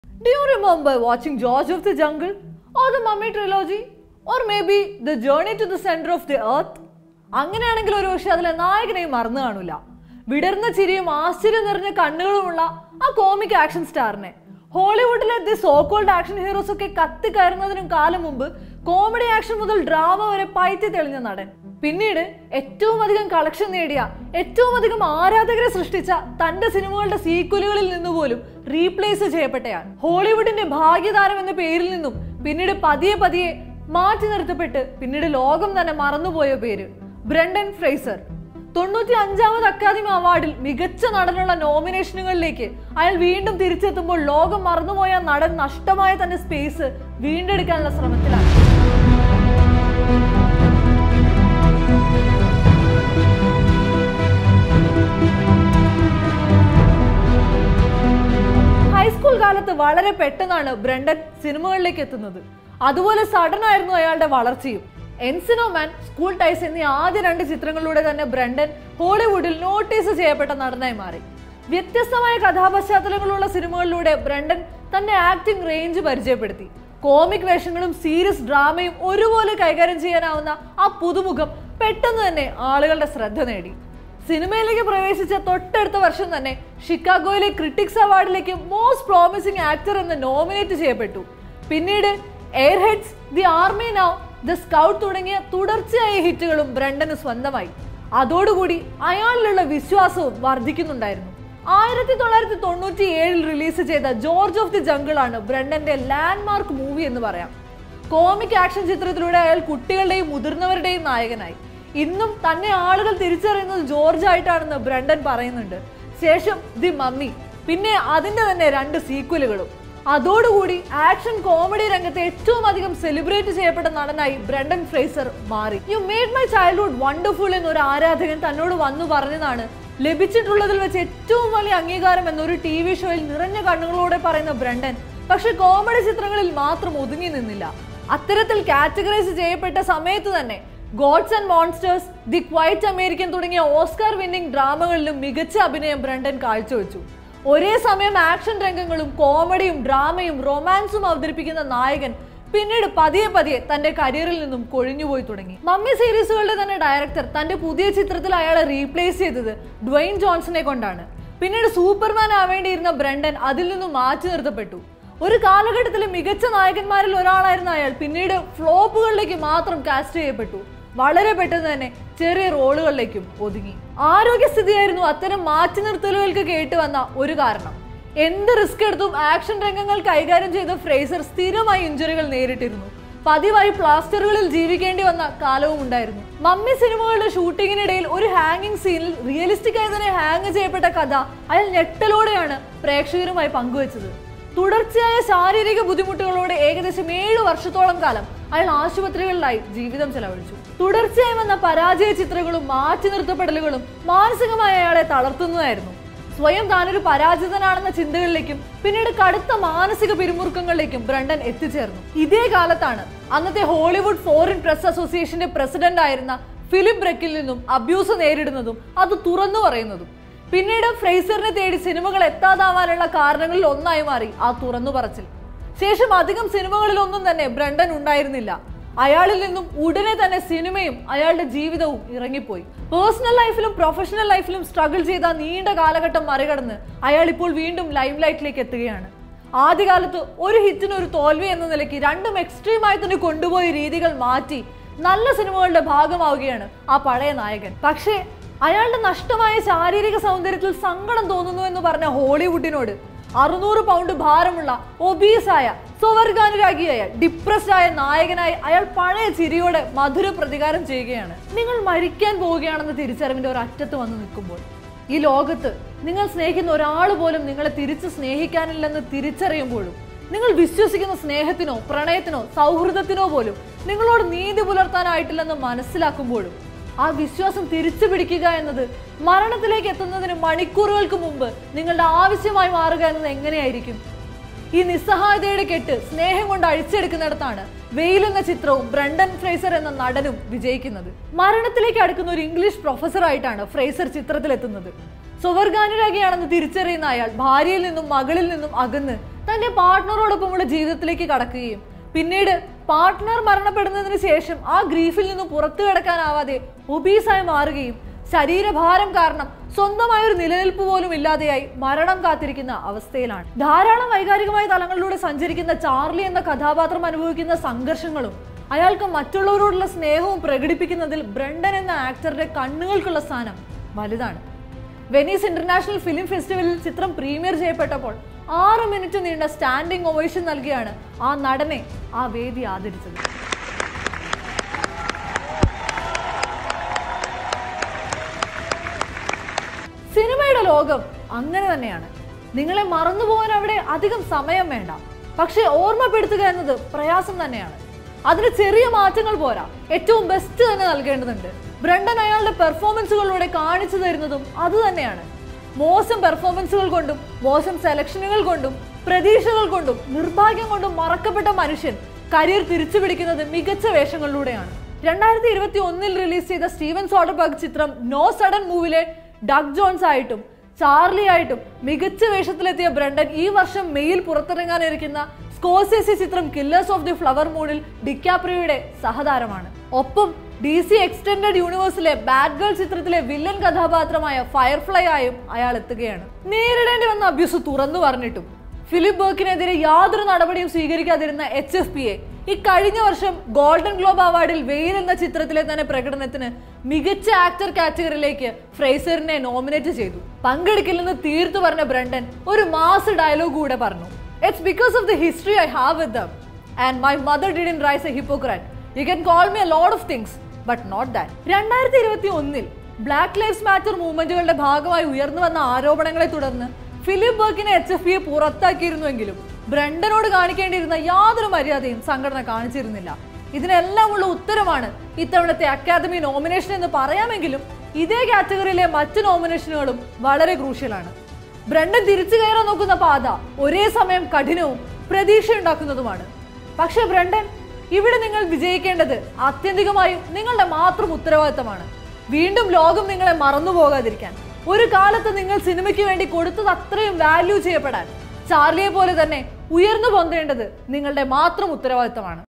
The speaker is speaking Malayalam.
Do you remember watching George of the Jungle or the Mummy trilogy or maybe The Journey to the Center of the Earth? അങ്ങനെയാണെങ്കിൽ ഒരു പക്ഷെ അതിലെ നായകനെയും മറന്നു കാണൂല വിടർന്ന ചിരിയും ആശ്ചര്യം നിറഞ്ഞ കണ്ണുകളുമുള്ള ആ കോമിക് ആക്ഷൻ സ്റ്റാറിനെ ഹോളിവുഡിലെ ദി സോക്കോൾഡ് ആക്ഷൻ ഹീറോസ് ഒക്കെ കത്തിക്കയറുന്നതിനും കാലം മുമ്പ് കോമഡി ആക്ഷൻ മുതൽ ഡ്രാമ വരെ പയറ്റി തെളിഞ്ഞ നടൻ പിന്നീട് ഏറ്റവും അധികം കളക്ഷൻ നേടിയ ഏറ്റവും അധികം ആരാധകരെ സൃഷ്ടിച്ച തന്റെ സിനിമകളുടെ സീക്വലുകളിൽ നിന്ന് പോലും റീപ്ലേസ് ചെയ്യപ്പെട്ടയാൾ ഹോളിവുഡിന്റെ ഭാഗ്യതാരം എന്ന പേരിൽ നിന്നും പിന്നീട് പതിയെ പതിയെ മാറ്റി നിർത്തപ്പെട്ട് പിന്നീട് ലോകം തന്നെ മറന്നുപോയ പേര് ബ്രണ്ടൻ ഫ്രേസർ തൊണ്ണൂറ്റി അഞ്ചാമത് അക്കാദമി അവാർഡിൽ മികച്ച നടനുള്ള നോമിനേഷനുകളിലേക്ക് അയാൾ വീണ്ടും തിരിച്ചെത്തുമ്പോൾ ലോകം മറന്നുപോയ നടൻ നഷ്ടമായ തന്റെ സ്പേസ് വീണ്ടെടുക്കാനുള്ള ശ്രമത്തിലാണ് ഹൈസ്കൂൾ കാലത്ത് വളരെ പെട്ടെന്നാണ് ബ്രണ്ടൻ സിനിമകളിലേക്ക് എത്തുന്നത് അതുപോലെ സഡൻ ആയിരുന്നു അയാളുടെ വളർച്ചയും എൻസിനോ മാൻ സ്കൂൾ ടൈസ് എന്നീ ആദ്യ രണ്ട് ചിത്രങ്ങളിലൂടെ തന്നെ ബ്രണ്ടൻ ഹോളിവുഡിൽ നോട്ടീസ് ചെയ്യപ്പെട്ട നടനായി മാറി വ്യത്യസ്തമായ കഥാപശ്ചാത്തലങ്ങളുള്ള സിനിമകളിലൂടെ ബ്രണ്ടൻ തന്റെ ആക്ടിംഗ് റേഞ്ച് പരിചയപ്പെടുത്തി കോമിക് വേഷങ്ങളും സീരിയസ് ഡ്രാമയും ഒരുപോലെ കൈകാര്യം ചെയ്യാനാവുന്ന ആ പുതുമുഖം പെട്ടെന്ന് തന്നെ ആളുകളുടെ ശ്രദ്ധ നേടി സിനിമയിലേക്ക് പ്രവേശിച്ച തൊട്ടടുത്ത വർഷം തന്നെ ഷിക്കാഗോയിലെ ക്രിട്ടിക്സ് അവാർഡിലേക്ക് മോസ്റ്റ് പ്രോമിസിംഗ് ആക്ടർ എന്ന് നോമിനേറ്റ് ചെയ്യപ്പെട്ടു പിന്നീട് airheads the army now the scout തുടങ്ങിയ തുടർച്ചയായ ഹിറ്റുകളും ബ്രണ്ടന് സ്വന്തമായി അതോടുകൂടി അയാളിലുള്ള വിശ്വാസവും വർദ്ധിക്കുന്നുണ്ടായിരുന്നു ആയിരത്തി തൊള്ളായിരത്തി തൊണ്ണൂറ്റി ഏഴിൽ റിലീസ് ചെയ്ത ജോർജ് ഓഫ് ദി ജംഗിൾ ആണ് ബ്രണ്ടന്റെ ലാൻഡ്മാർക്ക് മൂവി എന്ന് പറയാം കോമിക് ആക്ഷൻ ചിത്രത്തിലൂടെ അയാൾ കുട്ടികളുടെയും മുതിർന്നവരുടെയും നായകനായി ഇന്നും തന്നെ ആളുകൾ തിരിച്ചറിയുന്നത് ജോർജ് ആയിട്ടാണെന്ന് ബ്രണ്ടൻ പറയുന്നുണ്ട് ശേഷം ദി മമ്മി പിന്നെ അതിന്റെ തന്നെ രണ്ട് സീക്വലുകളും അതോടുകൂടി ആക്ഷൻ കോമഡി രംഗത്തെ ഏറ്റവും അധികം സെലിബ്രേറ്റ് ചെയ്യപ്പെട്ട നടനായി ബ്രണ്ടൻ ഫ്രേസർ മാറി you made my childhood wonderful എന്നൊരു ആരാധകൻ തന്നോട് വന്നു പറഞ്ഞതാണ് ലഭിച്ചിട്ടുള്ളതിൽ വെച്ച് ഏറ്റവും വലിയ അംഗീകാരം എന്നൊരു ടി വി ഷോയിൽ നിറഞ്ഞ കണ്ണുകളോടെ പറയുന്ന ബ്രണ്ടൻ പക്ഷെ കോമഡി ചിത്രങ്ങളിൽ മാത്രം ഒതുങ്ങി നിന്നില്ല അത്തരത്തിൽ കാറ്റഗറൈസ് ചെയ്യപ്പെട്ട സമയത്ത് തന്നെ gods and monsters the quiet American തുടങ്ങിയ ഓസ്കാർ വിന്നിംഗ് ഡ്രാമകളിലും മികച്ച അഭിനയം ബ്രണ്ടൻ കാഴ്ചവെച്ചു ഒരേ സമയം ആക്ഷൻ രംഗങ്ങളും കോമഡിയും ഡ്രാമയും റൊമാൻസും അവതരിപ്പിക്കുന്ന നായകൻ പിന്നീട് പതിയെ പതിയെ തന്റെ കരിയറിൽ നിന്നും കൊഴിഞ്ഞുപോയി തുടങ്ങി മമ്മി സീരീസുകളുടെ തന്നെ ഡയറക്ടർ തന്റെ പുതിയ ചിത്രത്തിൽ അയാളെ റീപ്ലേസ് ചെയ്തത് ഡ്വൈൻ ജോൺസനെ കൊണ്ടാണ് പിന്നീട് സൂപ്പർമാൻ ആവേണ്ടിയിരുന്ന ബ്രണ്ടൻ അതിൽ നിന്നും മാറ്റി നിർത്തപ്പെട്ടു ഒരു കാലഘട്ടത്തിലെ മികച്ച നായകന്മാരിൽ ഒരാളായിരുന്ന അയാൾ പിന്നീട് ഫ്ലോപ്പുകളിലേക്ക് മാത്രം കാസ്റ്റ് ചെയ്യപ്പെട്ടു വളരെ പെട്ടെന്ന് തന്നെ ചെറിയ റോളുകളിലേക്കും ഒതുങ്ങി ആരോഗ്യസ്ഥിതിയായിരുന്നു അത്തരം മാറ്റി നിർത്തലുകൾക്ക് കേട്ടുവന്ന ഒരു കാരണം എന്ത് റിസ്ക് എടുത്തും ആക്ഷൻ രംഗങ്ങൾ കൈകാര്യം ചെയ്ത ഫ്രേസർ സ്ഥിരമായി ഇഞ്ചുറികൾ നേരിട്ടിരുന്നു പതിവായി പ്ലാസ്റ്ററുകളിൽ ജീവിക്കേണ്ടി വന്ന കാലവും ഉണ്ടായിരുന്നു മമ്മി സിനിമകളുടെ ഷൂട്ടിങ്ങിനിടയിൽ ഒരു ഹാങ്ങിങ് സീനിൽ റിയലിസ്റ്റിക് ആയി തന്നെ ഹാങ് ചെയ്യപ്പെട്ട കഥ അയാൾ ഞെട്ടലോടെയാണ് പ്രേക്ഷകരുമായി പങ്കുവച്ചത് തുടർച്ചയായ ശാരീരിക ബുദ്ധിമുട്ടുകളോടെ ഏകദേശം ഏഴു വർഷത്തോളം കാലം അയാൾ ആശുപത്രികളിലായി ജീവിതം ചെലവഴിച്ചു തുടർച്ചയായി വന്ന പരാജയ ചിത്രങ്ങളും മാറ്റി നിർത്തപ്പെടലുകളും മാനസികമായി അയാളെ തളർത്തുന്നതായിരുന്നു സ്വയം താനൊരു പരാജിതനാണെന്ന ചിന്തകളിലേക്കും പിന്നീട് കടുത്ത മാനസിക പിരിമുറുക്കങ്ങളിലേക്കും ബ്രണ്ടൻ എത്തിച്ചേർന്നു ഇതേ കാലത്താണ് അന്നത്തെ ഹോളിവുഡ് ഫോറിൻ പ്രസ് അസോസിയേഷന്റെ പ്രസിഡന്റ് ആയിരുന്ന ഫിലിപ്പ് ബ്രെക്കിൽ നിന്നും അബ്യൂസ് നേരിടുന്നതും അത് തുറന്നു പറയുന്നതും പിന്നീട് ഫ്രേസറിനെ തേടി സിനിമകൾ എത്താതാവാനുള്ള കാരണങ്ങളിൽ ഒന്നായി മാറി ആ തുറന്നു പറച്ചിൽ ശേഷം അധികം സിനിമകളിലൊന്നും തന്നെ ബ്രണ്ടൻ ഉണ്ടായിരുന്നില്ല അയാളിൽ നിന്നും ഉടനെ തന്നെ സിനിമയും അയാളുടെ ജീവിതവും ഇറങ്ങിപ്പോയി പേഴ്സണൽ ലൈഫിലും പ്രൊഫഷണൽ ലൈഫിലും സ്ട്രഗിൾ ചെയ്ത നീണ്ട കാലഘട്ടം മറികടന്ന് അയാൾ ഇപ്പോൾ വീണ്ടും ലൈം ലൈറ്റിലേക്ക് എത്തുകയാണ് ആദ്യകാലത്ത് ഒരു ഹിറ്റിന് ഒരു തോൽവി എന്ന നിലയ്ക്ക് രണ്ടും എക്സ്ട്രീമായി തന്നെ കൊണ്ടുപോയ രീതികൾ മാറ്റി നല്ല സിനിമകളുടെ ഭാഗമാവുകയാണ് ആ പഴയ നായകൻ പക്ഷേ അയാളുടെ നഷ്ടമായ ശാരീരിക സൗന്ദര്യത്തിൽ സങ്കടം തോന്നുന്നു എന്ന് പറഞ്ഞ ഹോളിവുഡിനോട് അറുന്നൂറ് പൗണ്ട് ഭാരമുള്ള ഒബീസായ സ്വവർഗാനുരാഗിയായ ഡിപ്രസ്ഡ് ആയ നായകനായി അയാൾ പഴയ ചിരിയോടെ മധുര പ്രതികാരം ചെയ്യുകയാണ് നിങ്ങൾ മരിക്കാൻ പോവുകയാണെന്ന തിരിച്ചറിവിന്റെ ഒരു അറ്റത്ത് വന്ന് നിൽക്കുമ്പോൾ ഈ ലോകത്ത് നിങ്ങൾ സ്നേഹിക്കുന്ന ഒരാൾ പോലും നിങ്ങളെ തിരിച്ച് സ്നേഹിക്കാനില്ലെന്ന് തിരിച്ചറിയുമ്പോഴും നിങ്ങൾ വിശ്വസിക്കുന്ന സ്നേഹത്തിനോ പ്രണയത്തിനോ സൗഹൃദത്തിനോ പോലും നിങ്ങളോട് നീതി പുലർത്താനായിട്ടില്ലെന്ന് മനസ്സിലാക്കുമ്പോഴും ആ വിശ്വാസം തിരിച്ചു പിടിക്കുക എന്നത് മരണത്തിലേക്ക് എത്തുന്നതിന് മണിക്കൂറുകൾക്ക് മുമ്പ് നിങ്ങളുടെ ആവശ്യമായി മാറുക എന്നത് എങ്ങനെയായിരിക്കും ഈ നിസ്സഹായതയുടെ കെട്ട് സ്നേഹം കൊണ്ട് അഴിച്ചെടുക്കുന്നിടത്താണ് വെയിൽ എന്ന ചിത്രവും ബ്രണ്ടൻ ഫ്രേസർ എന്ന നടനും വിജയിക്കുന്നത് മരണത്തിലേക്ക് അടുക്കുന്ന ഒരു ഇംഗ്ലീഷ് പ്രൊഫസറായിട്ടാണ് ഫ്രേസർ ചിത്രത്തിലെത്തുന്നത് സ്വവർഗാനുരാഗിയാണെന്ന് തിരിച്ചറിയുന്ന അയാൾ ഭാര്യയിൽ നിന്നും മകളിൽ നിന്നും അകന്ന് തന്റെ പാർട്ട്ണറോടൊപ്പമുള്ള ജീവിതത്തിലേക്ക് കടക്കുകയും പിന്നീട് പാർട്ട്ണർ മരണപ്പെടുന്നതിന് ശേഷം ആ ഗ്രീഫിൽ നിന്ന് പുറത്തു കിടക്കാനാവാതെ ഒബീസായി മാറുകയും ശരീരഭാരം കാരണം സ്വന്തമായ ഒരു നിലനിൽപ്പ് പോലും ഇല്ലാതെയായി മരണം കാത്തിരിക്കുന്ന അവസ്ഥയിലാണ് ധാരാളം വൈകാരികമായ തലങ്ങളിലൂടെ സഞ്ചരിക്കുന്ന ചാർലി എന്ന കഥാപാത്രം അനുഭവിക്കുന്ന സംഘർഷങ്ങളും അയാൾക്ക് മറ്റുള്ളവരോടുള്ള സ്നേഹവും പ്രകടിപ്പിക്കുന്നതിൽ ബ്രണ്ടൻ എന്ന ആക്ടറുടെ കണ്ണുകൾക്കുള്ള സ്ഥാനം വലുതാണ് വെനീസ് ഇന്റർനാഷണൽ ഫിലിം ഫെസ്റ്റിവലിൽ ചിത്രം പ്രീമിയർ ചെയ്യപ്പെട്ടപ്പോൾ ആറ് മിനിറ്റ് നീണ്ട സ്റ്റാൻഡിംഗ് ഒവേഷൻ നൽകിയാണ് ആ നടനെ ആ വേദി ആദരിച്ചത് സിനിമയുടെ ലോകം അങ്ങനെ തന്നെയാണ് നിങ്ങളെ മറന്നുപോകാൻ അവിടെ അധികം സമയം വേണ്ട പക്ഷെ ഓർമ്മപ്പെടുത്തുക എന്നത് പ്രയാസം തന്നെയാണ് അതിന് ചെറിയ മാറ്റങ്ങൾ പോരാ ഏറ്റവും ബെസ്റ്റ് തന്നെ നൽകേണ്ടതുണ്ട് ബ്രണ്ടൻ അയാളുടെ പെർഫോമൻസുകളിലൂടെ കാണിച്ചു തരുന്നതും അത് തന്നെയാണ് മോശം പെർഫോമൻസുകൾ കൊണ്ടും മോശം സെലക്ഷനുകൾ കൊണ്ടും പ്രതീക്ഷകൾ കൊണ്ടും നിർഭാഗ്യം കൊണ്ടും മറക്കപ്പെട്ട മനുഷ്യൻ കരിയർ തിരിച്ചു പിടിക്കുന്നത് മികച്ച വേഷങ്ങളിലൂടെയാണ് രണ്ടായിരത്തി ഇരുപത്തി ഒന്നിൽ റിലീസ് ചെയ്ത സ്റ്റീവൻ സോഡർബർഗ് ചിത്രം നോ സഡൻ മൂവിലെ ഡഗ് ജോൺസ് ആയിട്ടും ചാർലി ആയിട്ടും മികച്ച വേഷത്തിലെത്തിയ ബ്രണ്ടൻ ഈ വർഷം മെയിൽ പുറത്തിറങ്ങാനിരിക്കുന്ന സ്കോസേസി ചിത്രം കില്ലേഴ്സ് ഓഫ് ദി ഫ്ലവർ മൂഡിൽ ഡിക്കാപ്രിയുടെ സഹതാരമാണ് ഒപ്പം D C extended universe Batgirl ചിത്രത്തിലെ വില്ലൻ കഥാപാത്രമായ ഫയർഫ്ലൈ ആയും അയാൾ എത്തുകയാണ് നേരിടേണ്ടി വന്ന അബ്യൂസ് തുറന്നു പറഞ്ഞിട്ടും ഫിലിപ്പ് ബർക്കിനെതിരെ യാതൊരു നടപടിയും സ്വീകരിക്കാതിരുന്ന എച്ച് എഫ് പി എ ഈ കഴിഞ്ഞ വർഷം ഗോൾഡൻ ഗ്ലോബ് അവാർഡിൽ വെയിൽ എന്ന ചിത്രത്തിലെ തന്നെ പ്രകടനത്തിന് മികച്ച ആക്ടർ കാറ്റഗറിയിലേക്ക് ഫ്രേസറിനെ നോമിനേറ്റ് ചെയ്തു പങ്കെടുക്കില്ലെന്ന് തീർത്തു പറഞ്ഞ ബ്രണ്ടൻ ഒരു മാസ് ഡയലോഗ് കൂടെ പറഞ്ഞു it's because of the history I have with them and my mother did in raise a hypocrite you can call me a lot of things but not that രണ്ടായിരത്തി ഇരുപത്തി ഒന്നിൽ ബ്ലാക്ക് ലൈഫ്സ് മാറ്റർ മൂവ്മെന്റുകളുടെ ഭാഗമായി ഉയർന്നു വന്ന ആരോപണങ്ങളെ തുടർന്ന് ഫിലിപ്പ് ബർക്കിനെ എച്ച് എഫ് പിയെ പുറത്താക്കിയിരുന്നുവെങ്കിലും ബ്രണ്ടനോട് കാണിക്കേണ്ടിയിരുന്ന യാതൊരു മര്യാദയും സംഘടന കാണിച്ചിരുന്നില്ല ഇതിനെല്ലാം ഉള്ള ഉത്തരമാണ് ഇത്തവണത്തെ അക്കാദമി നോമിനേഷൻ എന്ന് പറയാമെങ്കിലും ഇതേ കാറ്റഗറിയിലെ മറ്റ് നോമിനേഷനുകളും വളരെ ക്രൂഷ്യലാണ് ബ്രണ്ടൻ തിരിച്ചു കയറാൻ നോക്കുന്ന പാത ഒരേ സമയം കഠിനവും പ്രതീക്ഷയുണ്ടാക്കുന്നതുമാണ് പക്ഷെ ബ്രണ്ടൻ ഇവിടെ നിങ്ങൾ വിജയിക്കേണ്ടത് ആത്യന്തികമായും നിങ്ങളുടെ മാത്രം ഉത്തരവാദിത്തമാണ് വീണ്ടും ലോകം നിങ്ങളെ മറന്നു പോകാതിരിക്കാൻ ഒരു കാലത്ത് നിങ്ങൾ സിനിമയ്ക്ക് വേണ്ടി കൊടുത്തത് അത്രയും വാല്യൂ ചെയ്യപ്പെടാൻ ചാർലിയെ പോലെ തന്നെ ഉയർന്നു പൊന്തേണ്ടത് നിങ്ങളുടെ മാത്രം ഉത്തരവാദിത്തമാണ്